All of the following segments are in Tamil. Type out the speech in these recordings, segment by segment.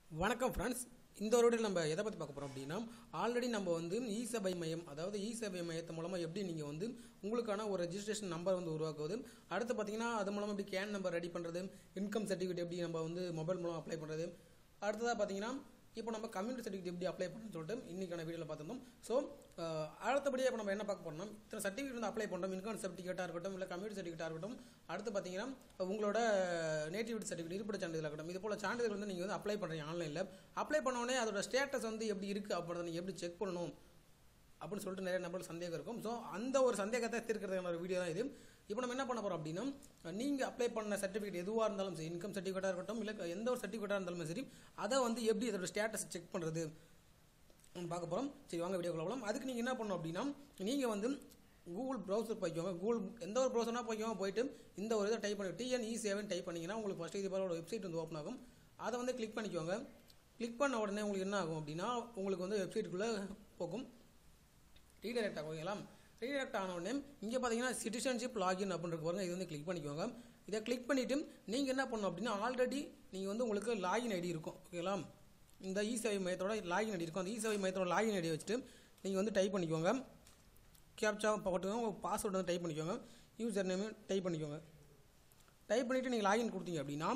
வணக்கம் ஃப்ரெண்ட்ஸ் இந்த ஒரு வீடியோவில் நம்ம எதை பற்றி பார்க்க போகிறோம் அப்படின்னா ஆல்ரெடி நம்ம வந்து இ சேவை மையம் அதாவது இ சேவை மையத்து மூலமாக எப்படி நீங்கள் வந்து உங்களுக்கான ஒரு ரெஜிஸ்ட்ரேஷன் நம்பர் வந்து உருவாக்குவது அடுத்து பார்த்தீங்கன்னா அது மூலமாக எப்படி கேன் நம்பர் ரெடி பண்ணுறது இன்கம் சர்டிஃபிகேட் எப்படி நம்ம வந்து மொபைல் மூலம் அப்ளை பண்ணுறது அடுத்ததாக பார்த்தீங்கன்னா இப்போ நம்ம கம்யூனிட்டி சர்டிஃபிகேட் எப்படி அப்ளை பண்ணணும்னு சொல்லிட்டு இன்னைக்கான வீடியோவில் பார்த்துருந்தோம் ஸோ அடுத்தபடியாக இப்போ நம்ம என்ன பார்க்க போறோம்னா இத்தனை சர்டிஃபிகேட் வந்து அப்ளை பண்ணுறோம் இன்கம் சர்டிஃபிகேட்டாக இருக்கட்டும் இல்லை கம்யூனிட்டி சர்டிஃபிகேட்டாக இருக்கட்டும் அடுத்து பார்த்தீங்கன்னா உங்களோட நேட்டிவிட்டி சர்டிஃபிகேட் இருப்பிட சான்றிதழ் இருக்கட்டும் இது போல் சான்றிதழ் வந்து நீங்கள் வந்து அப்ளை பண்ணுறீங்க ஆன்லைனில் அப்ளை பண்ண உடனே அதோட ஸ்டேட்டஸ் வந்து எப்படி இருக்குது அப்படின்றத நீங்கள் எப்படி செக் பண்ணணும் அப்படின்னு சொல்லிட்டு நிறைய நபர்கள் சந்தேகம் இருக்கும் ஸோ அந்த ஒரு சந்தேகத்தை தீர்க்கிறதுக்கான ஒரு வீடியோ தான் இது இப்போ நம்ம என்ன பண்ண போகிறோம் அப்படின்னா நீங்கள் அப்ளை பண்ண சர்டிஃபிகேட் எதுவாக இருந்தாலும் சரி இன்கம் சர்டிஃபிகேட்டாக இருக்கட்டும் இல்லை எந்த ஒரு சர்டிஃபிகேட்டாக இருந்தாலும் சரி அதை வந்து எப்படி அதோட ஸ்டேட்டஸ் செக் பண்ணுறது பார்க்க போகிறோம் சரி வாங்க வீடியோ போகலாம் அதுக்கு நீங்கள் என்ன பண்ணணும் அப்படின்னா நீங்கள் வந்து கூகுள் ப்ரௌசர் போய்க்கோங்க கூகுள் எந்த ஒரு ப்ரௌசர்னா போய்க்கோங்க போயிட்டு இந்த ஒரு இதை டைப் பண்ணி டிஎன் இ சேவன் டைப் பண்ணிங்கன்னா உங்களுக்கு ஃபஸ்ட்டு இது போல ஒரு வெப்சைட் வந்து ஓப்பன் ஆகும் அதை வந்து கிளிக் பண்ணிக்கோங்க கிளிக் பண்ண உடனே உங்களுக்கு என்ன ஆகும் அப்படின்னா உங்களுக்கு வந்து வெப்சைட்டுக்குள்ளே போகும் ரீடைரக்ட் ஆகும் ஓகேங்களா ரீடைரக்ட் ஆன உடனே இங்கே பார்த்தீங்கன்னா சிட்டிசன்ஷிப் லாகின் அப்படின்ற பாருங்க இது வந்து கிளிக் பண்ணிக்கோங்க இதை கிளிக் பண்ணிவிட்டு நீங்கள் என்ன பண்ணணும் அப்படின்னா ஆல்ரெடி நீங்கள் வந்து உங்களுக்கு லாகின் ஐடி இருக்கும் ஓகேங்களா இந்த இ சேவை மையத்தோட லாகின் ஐடி இருக்கும் அந்த இ சேவை மையத்தோட லாகின் ஐடியை வச்சுட்டு நீங்கள் வந்து டைப் பண்ணிக்கோங்க கேப்சா போட்டுக்கோங்க உங்கள் பாஸ்வேர்டு வந்து டைப் பண்ணிக்கோங்க யூசர் நேமு டைப் பண்ணிக்கோங்க டைப் பண்ணிவிட்டு நீங்கள் லாகின் கொடுத்தீங்க அப்படின்னா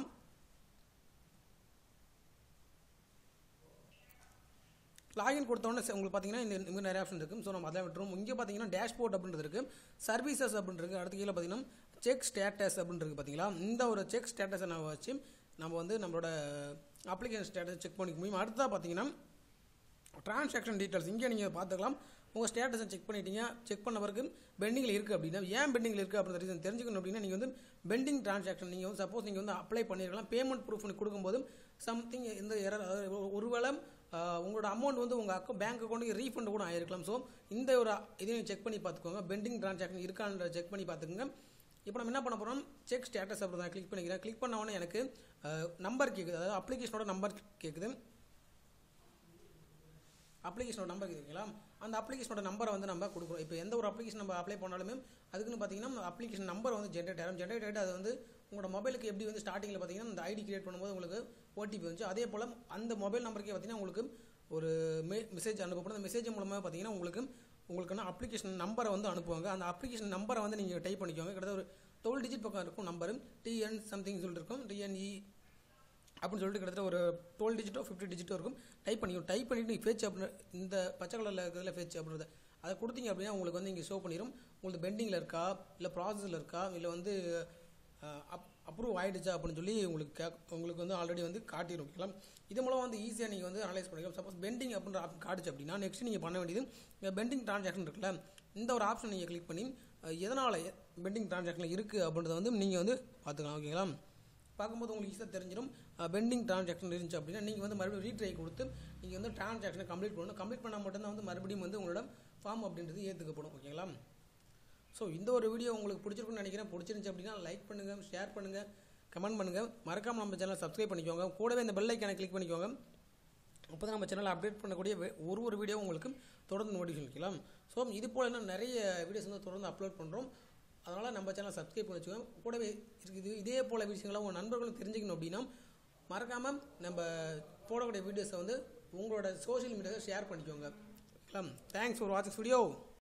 லாகின் கொடுத்தோன்னே உங்களுக்கு பார்த்தீங்கன்னா இந்த இங்கே நிறைய ஆப்ஷன் இருக்குது ஸோ நம்ம அதை விட்டுரும் இங்கே பார்த்தீங்கன்னா டேஷ்போர்ட் அப்படின்றது இருக்குது சர்வீசஸ் அப்படின்றது அடுத்து கீழே பார்த்தீங்கன்னா செக் ஸ்டேட்டஸ் அப்படின்றது பார்த்தீங்களா இந்த ஒரு செக் ஸ்டேட்டஸை நம்ம வச்சு நம்ம வந்து நம்மளோட அப்ளிகேஷன் ஸ்டேட்டஸ் செக் பண்ணிக்க முடியும் அடுத்ததாக பார்த்தீங்கன்னா டிரான்சாக்ஷன் டீட்டெயில்ஸ் இங்கே நீங்கள் பார்த்துக்கலாம் உங்கள் ஸ்டேட்டஸை செக் பண்ணிட்டீங்க செக் பண்ண பிறகு பெண்டிங்கில் இருக்குது அப்படின்னா ஏன் பெண்டிங்கில் இருக்குது அப்படின்ற ரீசன் தெரிஞ்சுக்கணும் அப்படின்னா நீங்கள் வந்து பெண்டிங் டிரான்சாக்ஷன் நீங்கள் வந்து சப்போஸ் நீங்கள் வந்து அப்ளை பண்ணிருக்கலாம் பேமெண்ட் ப்ரூஃப் கொடுக்கும்போது சம்திங் இந்த எரர் அதாவது ஒருவேளை உங்களோட அமௌண்ட் வந்து உங்கள் அக்கௌண்ட் பேங்க் அக்கௌண்ட்டுக்கு ரீஃபண்ட் கூட ஆயிருக்கலாம் ஸோ இந்த ஒரு இதையும் செக் பண்ணி பார்த்துக்கோங்க பெண்டிங் டிரான்சாக்ஷன் இருக்கான்ற செக் பண்ணி பார்த்துக்கோங்க இப்போ நம்ம என்ன பண்ண போகிறோம் செக் ஸ்டேட்டஸ் அப்படி தான் கிளிக் பண்ணிக்கிறேன் கிளிக் பண்ண உடனே எனக்கு நம்பர் கேட்குது அதாவது அப்ளிகேஷனோட நம்பர் கேட்குது அப்ளிகேஷனோட நம்பர் இருக்குங்களா அந்த அப்ளிகேஷனோட நம்பரை வந்து நம்ம கொடுக்குறோம் இப்போ எந்த ஒரு அப்ளிகேஷன் நம்ம அப்ளை பண்ணாலுமே அதுக்குன்னு பார்த்தீங்கன்னா அப்ளிகேஷன் நம்பர் வந்து ஜென்ரேட் ஆகும் ஜென்ரேட் ஆகிட்டு அது வந்து உங்களோட மொபைலுக்கு எப்படி வந்து ஸ்டார்டிங்கில் பார்த்தீங்கன்னா அந்த ஐடி கிரியேட் பண்ணும்போது உங்களுக்கு ஓடிபி வந்துச்சு அதே போல் அந்த மொபைல் நம்பருக்கே பார்த்தீங்கன்னா உங்களுக்கு ஒரு மெ மெசேஜ் அனுப்பப்படும் அந்த மெசேஜ் மூலமாக பார்த்தீங்கன்னா உங்களுக்கு உங்களுக்கான அப்ளிகேஷன் நம்பரை வந்து அனுப்புவாங்க அந்த அப்ளிகேஷன் நம்பரை வந்து நீங்கள் டைப் பண்ணிக்கோங்க கிட்டத்தட்ட ஒரு டுவெல் டிஜிட் பக்கம் இருக்கும் நம்பர் டிஎன் சம்திங் சொல்லிட்டு இருக்கும் டிஎன்இ அப்படின்னு சொல்லிட்டு கிட்டத்தட்ட ஒரு டுவெல் டிஜிட்டோ ஃபிஃப்டி டிஜிட்டோ இருக்கும் டைப் பண்ணிக்கணும் டைப் பண்ணிட்டு நீங்கள் ஃபேச் அப்படின்னு இந்த பச்சை கலரில் இருக்கிறதுல ஃபேச் அப்படின்றத அதை கொடுத்தீங்க அப்படின்னா உங்களுக்கு வந்து இங்கே ஷோ பண்ணிடும் உங்களுக்கு பெண்டிங்கில் இருக்கா இல்லை ப்ராசஸில் இருக்கா இல்லை வந்து அப் அப்ரூவ் ஆகிடுச்சா அப்படின்னு சொல்லி உங்களுக்கு கே உங்களுக்கு வந்து ஆல்ரெடி வந்து காட்டிடும் ஓகேங்களா இது மூலம் வந்து ஈஸியாக நீங்கள் வந்து அனலைஸ் பண்ணிக்கலாம் சப்போஸ் பெண்டிங் அப்படின்ற ஆப்ஷன் காட்டுச்சு அப்படின்னா நெக்ஸ்ட் நீங்கள் பண்ண வேண்டியது பெண்டிங் டிரான்சாக்ஷன் இருக்குல்ல இந்த ஒரு ஆப்ஷன் நீங்கள் கிளிக் பண்ணி எதனால் பெண்டிங் டிரான்சாக்ஷன் இருக்குது அப்படின்றத வந்து நீங்கள் வந்து பார்த்துக்கலாம் ஓகேங்களா பார்க்கும்போது உங்களுக்கு ஈஸியாக தெரிஞ்சிடும் பெண்டிங் டிரான்சாக்ஷன் இருந்துச்சு அப்படின்னா நீங்கள் வந்து மறுபடியும் ரீட்ரை கொடுத்து நீங்கள் வந்து டிரான்சாக்ஷனை கம்ப்ளீட் பண்ணணும் கம்ப்ளீட் பண்ணால் மட்டும்தான் வந்து மறுபடியும் வந்து உங்களோட ஃபார்ம் அப்படின்றது ஏற்றுக்கப்படும் ஓகேங்களா ஸோ இந்த ஒரு வீடியோ உங்களுக்கு பிடிச்சிருக்குன்னு நினைக்கிறேன் பிடிச்சிருந்துச்சு அப்படின்னா லைக் பண்ணுங்கள் ஷேர் பண்ணுங்கள் கமெண்ட் பண்ணுங்கள் மறக்காமல் நம்ம சேனலை சப்ஸ்கிரைப் பண்ணிக்கோங்க கூடவே இந்த பெல் ஐக்கானை கிளிக் பண்ணிக்கோங்க அப்போ தான் நம்ம சேனலில் அப்டேட் பண்ணக்கூடிய ஒரு ஒரு வீடியோ உங்களுக்கு தொடர்ந்து நோட்டிஃபிகேஷன் வைக்கலாம் ஸோ இது போல் இன்னும் நிறைய வீடியோஸ் வந்து தொடர்ந்து அப்லோட் பண்ணுறோம் அதனால் நம்ம சேனல் சப்ஸ்கிரைப் பண்ணி வச்சுக்கோங்க கூடவே இது இதே போல் விஷயங்களை உங்கள் நண்பர்களும் தெரிஞ்சுக்கணும் அப்படின்னா மறக்காமல் நம்ம போடக்கூடிய வீடியோஸை வந்து உங்களோட சோஷியல் மீடியாவில் ஷேர் பண்ணிக்கோங்க தேங்க்ஸ் ஃபார் வாட்சிங் வீடியோ